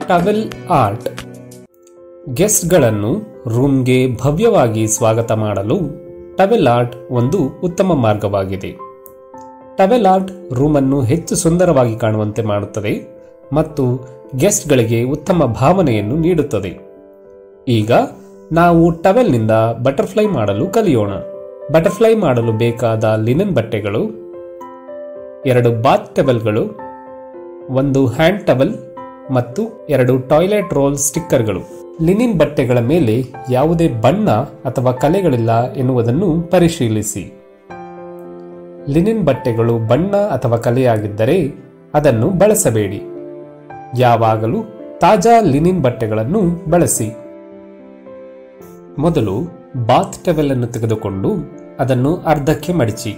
towel art ಗೆಸ್ಟ್ಗಳನ್ನು ರೂಮ್ಗೆ ಭವ್ಯವಾಗಿ ಸ್ವಾಗತ ಮಾಡಲು ಟವೆಲ್ ಆರ್ಟ್ ಒಂದು ಉತ್ತಮ ಮಾರ್ಗವಾಗಿದೆ ಟವೆಲ್ ಆರ್ಟ್ ರೂಮನ್ನು ಹೆಚ್ಚು ಸುಂದರವಾಗಿ ಕಾಣುವಂತೆ ಮಾಡುತ್ತದೆ ಮತ್ತು ಗೆಸ್ಟ್ಗಳಿಗೆ ಉತ್ತಮ ಭಾವನೆಯನ್ನು ನೀಡುತ್ತದೆ ಈಗ ನಾವು ಟವೆಲ್ನಿಂದ ಬಟರ್ಫ್ಲೈ ಮಾಡಲು ಕಲಿಯೋಣ ಬಟರ್ಫ್ಲೈ ಮಾಡಲು ಬೇಕಾದ ಲಿನನ್ ಬಟ್ಟೆಗಳು ಎರಡು ಬಾತ್ ಟವೆಲ್ಗಳು ಒಂದು ಹ್ಯಾಂಡ್ ಟವೆಲ್ ಮತ್ತು ಎರಡು ಟಾಯ್ಲೆಟ್ ರೋಲ್ ಸ್ಟಿಕ್ಕರ್ಗಳು ಲಿನಿನ್ ಬಟ್ಟೆಗಳ ಮೇಲೆ ಯಾವುದೇ ಬಣ್ಣ ಅಥವಾ ಕಲೆಗಳಿಲ್ಲ ಎನ್ನುವುದನ್ನು ಪರಿಶೀಲಿಸಿ ಲಿನಿನ್ ಬಟ್ಟೆಗಳು ಬಣ್ಣ ಅಥವಾ ಕಲೆಯಾಗಿದ್ದರೆ ಅದನ್ನು ಬಳಸಬೇಡಿ ಯಾವಾಗಲೂ ತಾಜಾ ಲಿನಿನ್ ಬಟ್ಟೆಗಳನ್ನು ಬಳಸಿ ಮೊದಲು ಬಾತ್ ಟವೆಲ್ ಅನ್ನು ತೆಗೆದುಕೊಂಡು ಅದನ್ನು ಅರ್ಧಕ್ಕೆ ಮಡಿಚಿ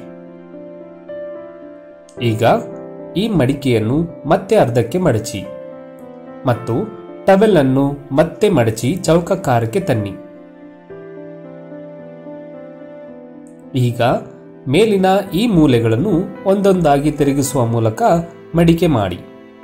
ಈಗ ಈ ಮಡಿಕೆಯನ್ನು ಮತ್ತೆ ಅರ್ಧಕ್ಕೆ ಮಡಚಿ ಮತ್ತು ಟವೆಲ್ ಅನ್ನು ಮತ್ತೆ ಮಡಚಿ ಚೌಕಾಕಾರಕ್ಕೆ ತನ್ನಿ ಈಗ ಮೇಲಿನ ಈ ಮೂಲೆಗಳನ್ನು ಒಂದೊಂದಾಗಿ ತಿರುಗಿಸುವ ಮೂಲಕ ಮಡಿಕೆ ಮಾಡಿ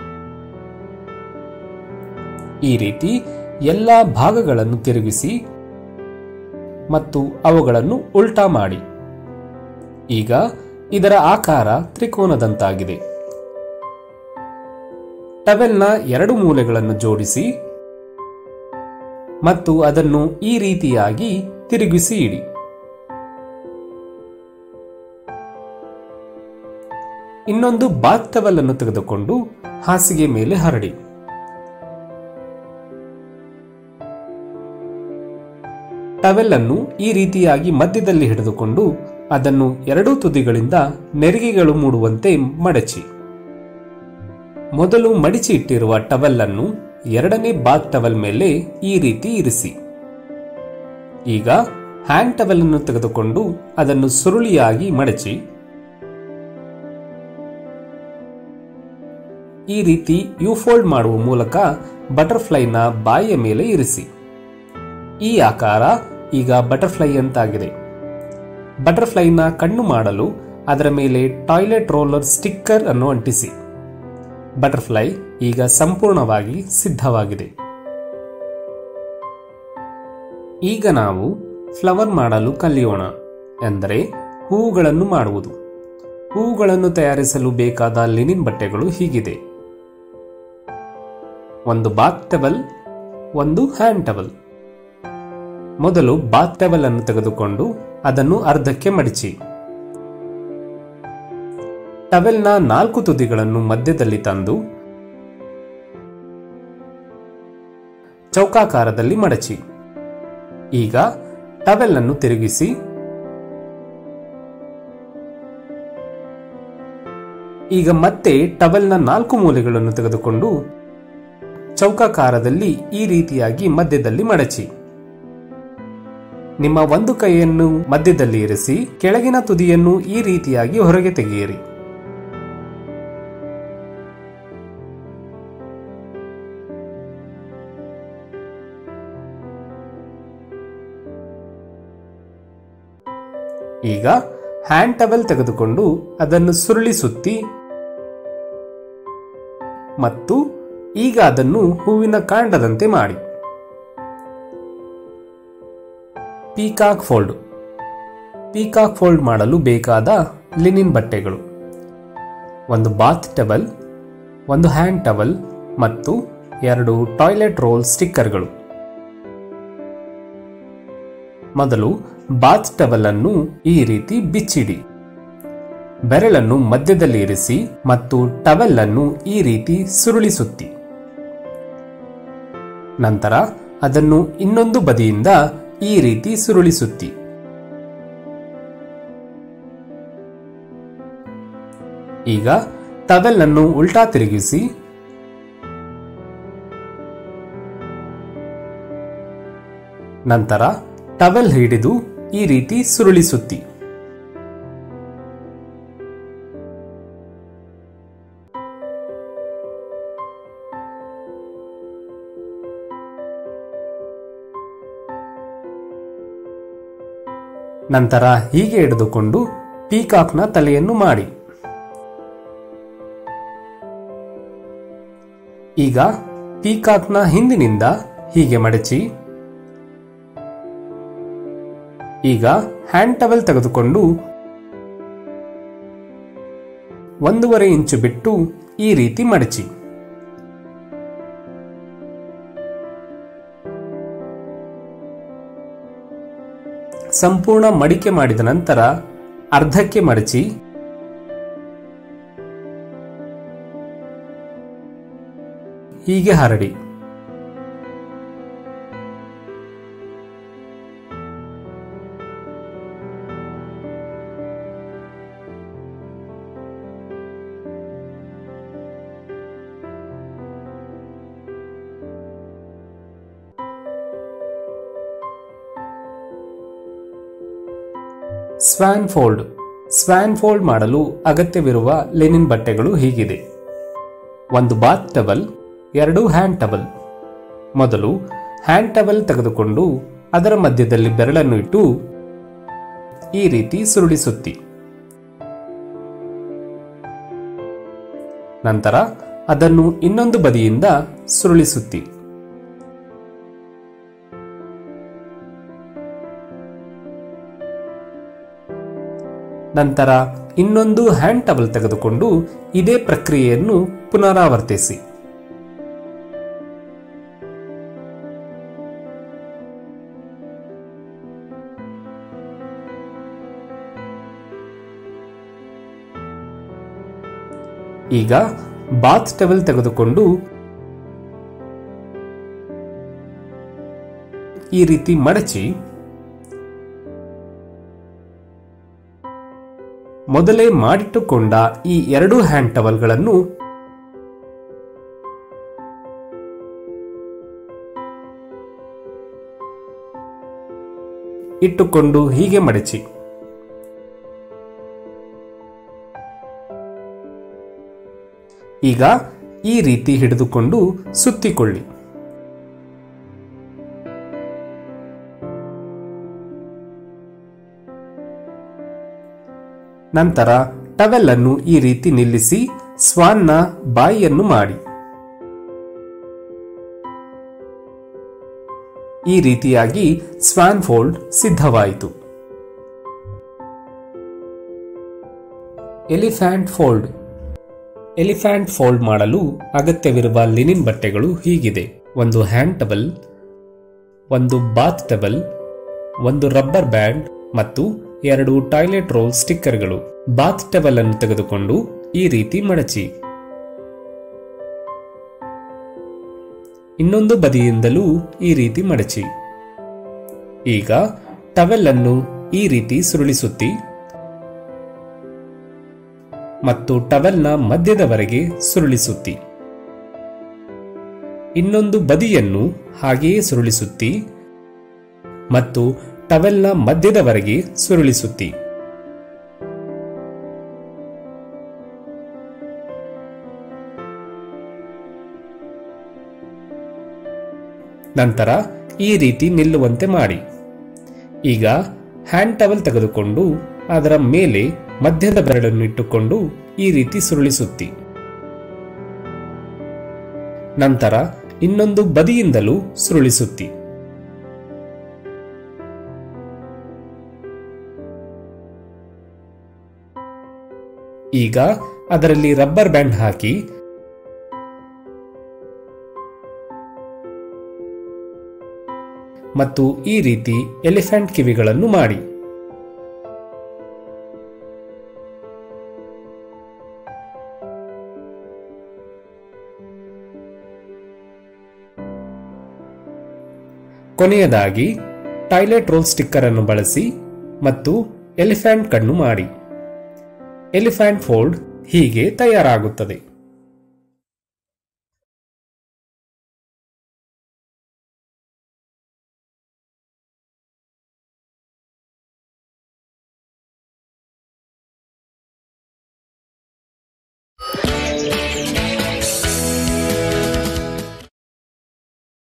ಈ ರೀತಿ ಎಲ್ಲ ಭಾಗಗಳನ್ನು ತಿರುಗಿಸಿ ಮತ್ತು ಅವುಗಳನ್ನು ಉಲ್ಟಾ ಮಾಡಿ ಈಗ ಇದರ ಆಕಾರ ತ್ರಿಕೋನದಂತಾಗಿದೆ ಟವೆಲ್ನ ಎರಡು ಮೂಲೆಗಳನ್ನು ಜೋಡಿಸಿ ಮತ್ತು ಅದನ್ನು ಈ ರೀತಿಯಾಗಿ ತಿರುಗಿಸಿ ಇಡಿ ಇನ್ನೊಂದು ಬಾತ್ ಟವೆಲ್ ಅನ್ನು ತೆಗೆದುಕೊಂಡು ಹಾಸಿಗೆ ಮೇಲೆ ಹರಡಿ ಟವೆಲ್ ಅನ್ನು ಈ ರೀತಿಯಾಗಿ ಮಧ್ಯದಲ್ಲಿ ಹಿಡಿದುಕೊಂಡು ಅದನ್ನು ಎರಡೂ ತುದಿಗಳಿಂದ ನೆರಿಗೆಗಳು ಮೂಡುವಂತೆ ಮಡಚಿ ಮೊದಲು ಮಡಿಚಿ ಇಟ್ಟಿರುವ ಟವೆಲ್ ಅನ್ನು ಎರಡನೇ ಬಾತ್ ಟವೆಲ್ ಮೇಲೆ ಈ ರೀತಿ ಇರಿಸಿ ಈಗ ಹ್ಯಾಂಡ್ ಟವೆಲ್ ಅನ್ನು ತೆಗೆದುಕೊಂಡು ಅದನ್ನು ಸುರುಳಿಯಾಗಿ ಮಡಚಿ ಈ ರೀತಿ ಯುಫೋಲ್ಡ್ ಮಾಡುವ ಮೂಲಕ ಬಟರ್ಫ್ಲೈನ ಬಾಯಿಯ ಮೇಲೆ ಇರಿಸಿ ಈ ಆಕಾರ ಈಗ ಬಟರ್ಫ್ಲೈ ಅಂತಾಗಿದೆ ಬಟರ್ಫ್ಲೈನ ಕಣ್ಣು ಮಾಡಲು ಅದರ ಮೇಲೆ ಟಾಯ್ಲೆಟ್ ರೋಲರ್ ಸ್ಟಿಕ್ಕರ್ ಅನ್ನು ಅಂಟಿಸಿ ಬಟರ್ಫ್ಲೈ ಈಗ ಸಂಪೂರ್ಣವಾಗಿ ಸಿದ್ಧವಾಗಿದೆ ಈಗ ನಾವು ಫ್ಲವರ್ ಮಾಡಲು ಕಲಿಯೋಣ ಎಂದರೆ ಹೂವುಗಳನ್ನು ಮಾಡುವುದು ಹೂವುಗಳನ್ನು ತಯಾರಿಸಲು ಬೇಕಾದ ಲಿನಿನ್ ಬಟ್ಟೆಗಳು ಹೀಗಿದೆ ಒಂದು ಬಾತ್ ಟವೆಲ್ ಒಂದು ಹ್ಯಾಂಡ್ ಟವೆಲ್ ಮೊದಲು ಬಾತ್ ಟವೆಲ್ ಅನ್ನು ತೆಗೆದುಕೊಂಡು ಅದನ್ನು ಅರ್ಧಕ್ಕೆ ಮಡಿಚಿ ಟವೆಲ್ನ ನಾಲ್ಕು ತುದಿಗಳನ್ನು ಮಧ್ಯದಲ್ಲಿ ತಂದು ಚೌಕಾಕಾರದಲ್ಲಿ ಮಡಚಿ ಈಗ ಟವೆಲ್ ಅನ್ನು ತಿರುಗಿಸಿ ಈಗ ಮತ್ತೆ ಟವೆಲ್ನ ನಾಲ್ಕು ಮೂಲೆಗಳನ್ನು ತೆಗೆದುಕೊಂಡು ಚೌಕಾಕಾರದಲ್ಲಿ ಈ ರೀತಿಯಾಗಿ ಮಧ್ಯದಲ್ಲಿ ಮಡಚಿ ನಿಮ್ಮ ಒಂದು ಕೈಯನ್ನು ಮಧ್ಯದಲ್ಲಿ ಇರಿಸಿ ಕೆಳಗಿನ ತುದಿಯನ್ನು ಈ ರೀತಿಯಾಗಿ ಹೊರಗೆ ತೆಗೆಯಿರಿ ಈಗ ಹ್ಯಾಂಡ್ ಟವೆಲ್ ತೆಗೆದುಕೊಂಡು ಅದನ್ನು ಸುರುಳಿ ಸುತ್ತಿ ಮತ್ತು ಈಗ ಅದನ್ನು ಹೂವಿನ ಕಾಂಡದಂತೆ ಮಾಡಿ ಪೀಕಾಕ್ ಫೋಲ್ಡ್ ಪೀಕಾಕ್ ಫೋಲ್ಡ್ ಮಾಡಲು ಬೇಕಾದ ಲಿನಿನ್ ಬಟ್ಟೆಗಳು ಒಂದು ಬಾತ್ ಟವೆಲ್ ಒಂದು ಹ್ಯಾಂಡ್ ಟವೆಲ್ ಮತ್ತು ಎರಡು ಟಾಯ್ಲೆಟ್ ರೋಲ್ ಸ್ಟಿಕ್ಕರ್ಗಳು ಮೊದಲು ಬಾತ್ ಟವೆಲ್ ಅನ್ನು ಈ ರೀತಿ ಬಿಚ್ಚಿಡಿ ಬೆರಳನ್ನು ಮಧ್ಯದಲ್ಲಿ ಇರಿಸಿ ಮತ್ತು ಟವೆಲ್ ಅನ್ನು ಈ ರೀತಿ ಸುರುಳಿ ಸುತ್ತಿ ನಂತರ ಅದನ್ನು ಇನ್ನೊಂದು ಬದಿಯಿಂದ ಈ ರೀತಿ ಸುರುಳಿ ಸುತ್ತಿ ಈಗ ಟವೆಲ್ ಅನ್ನು ಉಲ್ಟಾ ತಿರುಗಿಸಿ ನಂತರ ಟವೆಲ್ ಹಿಡಿದು ಈ ರೀತಿ ಸುರುಳಿ ಸುತ್ತಿ ನಂತರ ಹೀಗೆ ಹಿಡಿದುಕೊಂಡು ಪೀಕಾಕ್ನ ತಲೆಯನ್ನು ಮಾಡಿ ಈಗ ಪೀಕಾಕ್ನ ಹಿಂದಿನಿಂದ ಹೀಗೆ ಮಡಚಿ ಈಗ ಹ್ಯಾಂಡ್ ಟವೆಲ್ ತೆಗೆದುಕೊಂಡು ಒಂದೂವರೆ ಇಂಚು ಬಿಟ್ಟು ಈ ರೀತಿ ಮಡಚಿ ಸಂಪೂರ್ಣ ಮಡಿಕೆ ಮಾಡಿದ ನಂತರ ಅರ್ಧಕ್ಕೆ ಮಡಚಿ ಹೀಗೆ ಹರಡಿ ಸ್ವ್ಯಾನ್ ಫೋಲ್ಡ್ ಸ್ವ್ಯಾನ್ ಫೋಲ್ಡ್ ಮಾಡಲು ಅಗತ್ಯವಿರುವ ಲೆನಿನ್ ಬಟ್ಟೆಗಳು ಹೀಗಿದೆ ಒಂದು ಬಾತ್ ಟವಲ್ ಎರಡು ಹ್ಯಾಂಡ್ ಟವಲ್ ಮೊದಲು ಹ್ಯಾಂಡ್ ಟವಲ್ ತೆಗೆದುಕೊಂಡು ಅದರ ಮಧ್ಯದಲ್ಲಿ ಬೆರಳನ್ನು ಇಟ್ಟು ಈ ರೀತಿ ಸುರುಳಿಸುತ್ತಿ ನಂತರ ಅದನ್ನು ಇನ್ನೊಂದು ಬದಿಯಿಂದ ಸುರುಳಿಸುತ್ತಿ ನಂತರ ಇನ್ನೊಂದು ಹ್ಯಾಂಡ್ ಟವಲ್ ತೆಗೆದುಕೊಂಡು ಇದೇ ಪ್ರಕ್ರಿಯೆಯನ್ನು ಪುನರಾವರ್ತಿಸಿ ಈಗ ಬಾತ್ ಟವೆಲ್ ತೆಗೆದುಕೊಂಡು ಈ ರೀತಿ ಮಡಚಿ ಮೊದಲೇ ಮಾಡಿಟ್ಟುಕೊಂಡ ಈ ಎರಡು ಹ್ಯಾಂಡ್ ಟವಲ್ಗಳನ್ನು ಇಟ್ಟುಕೊಂಡು ಹೀಗೆ ಮಡಚಿ ಈಗ ಈ ರೀತಿ ಹಿಡಿದುಕೊಂಡು ಸುತ್ತಿಕೊಳ್ಳಿ ನಂತರ ಟವೆಲ್ ಅನ್ನು ಈ ರೀತಿ ನಿಲ್ಲಿಸಿ ಸ್ವಾನ್ನ ಬಾಯಿಯನ್ನು ಮಾಡಿ ಈ ರೀತಿಯಾಗಿ ಸ್ವಾನ್ ಫೋಲ್ಡ್ ಸಿದ್ಧವಾಯಿತು ಎಲಿಫ್ಯಾಂಟ್ ಫೋಲ್ಡ್ ಎಲಿಫ್ಯಾಂಟ್ ಫೋಲ್ಡ್ ಮಾಡಲು ಅಗತ್ಯವಿರುವ ಲಿನಿನ್ ಬಟ್ಟೆಗಳು ಹೀಗಿದೆ ಒಂದು ಹ್ಯಾಂಡ್ ಟಬಲ್ ಒಂದು ಬಾತ್ ಟಬಲ್ ಒಂದು ರಬ್ಬರ್ ಬ್ಯಾಂಡ್ ಮತ್ತು ಎರಡು ಟಾಯ್ಲೆಟ್ ರೋಲ್ ಸ್ಟಿಕ್ಕರ್ಗಳು ಬಾತ್ ಟಬಲ್ ಅನ್ನು ತೆಗೆದುಕೊಂಡು ಈ ರೀತಿ ಮಡಚಿ ಇನ್ನೊಂದು ಬದಿಯಿಂದಲೂ ಈ ರೀತಿ ಮಡಚಿ ಈಗ ಟವೆಲ್ ಅನ್ನು ಈ ರೀತಿ ಸುರುಳಿಸುತ್ತಿ ಮತ್ತು ಟವೆಲ್ನ ಮಧ್ಯದವರೆಗೆ ಸುರುಳಿಸುತ್ತಿ ಇನ್ನೊಂದು ಬದಿಯನ್ನು ಹಾಗೆಯೇ ಸುರುಳಿಸುತ್ತಿ ಮತ್ತು ಟವೆಲ್ನ ಮಧ್ಯದವರೆಗೆ ಸುರುಳಿಸುತ್ತಿ ನಂತರ ಈ ರೀತಿ ನಿಲ್ಲುವಂತೆ ಮಾಡಿ ಈಗ ಹ್ಯಾಂಡ್ ಟವಲ್ ತೆಗೆದುಕೊಂಡು ಅದರ ಮೇಲೆ ಮಧ್ಯದ ಬೆರಳನ್ನು ಇಟ್ಟುಕೊಂಡು ಈ ರೀತಿ ಸುರುಳಿಸುತ್ತಿ ನಂತರ ಇನ್ನೊಂದು ಬದಿಯಿಂದಲೂ ಸುರುಳಿಸುತ್ತಿ ಈಗ ಅದರಲ್ಲಿ ರಬ್ಬರ್ ಬ್ಯಾಂಡ್ ಹಾಕಿ ಮತ್ತು ಈ ರೀತಿ ಎಲಿಫೆಂಟ್ ಕಿವಿಗಳನ್ನು ಮಾಡಿ ಕೊನೆಯದಾಗಿ ಟಾಯ್ಲೆಟ್ ರೋಲ್ ಸ್ಟಿಕ್ಕರ್ ಅನ್ನು ಬಳಸಿ ಮತ್ತು ಎಲಿಫೆಂಟ್ ಕಣ್ಣು ಮಾಡಿ ಎಲಿಫೆಂಟ್ ಫೋಲ್ಡ್ ಹೀಗೆ ತಯಾರಾಗುತ್ತದೆ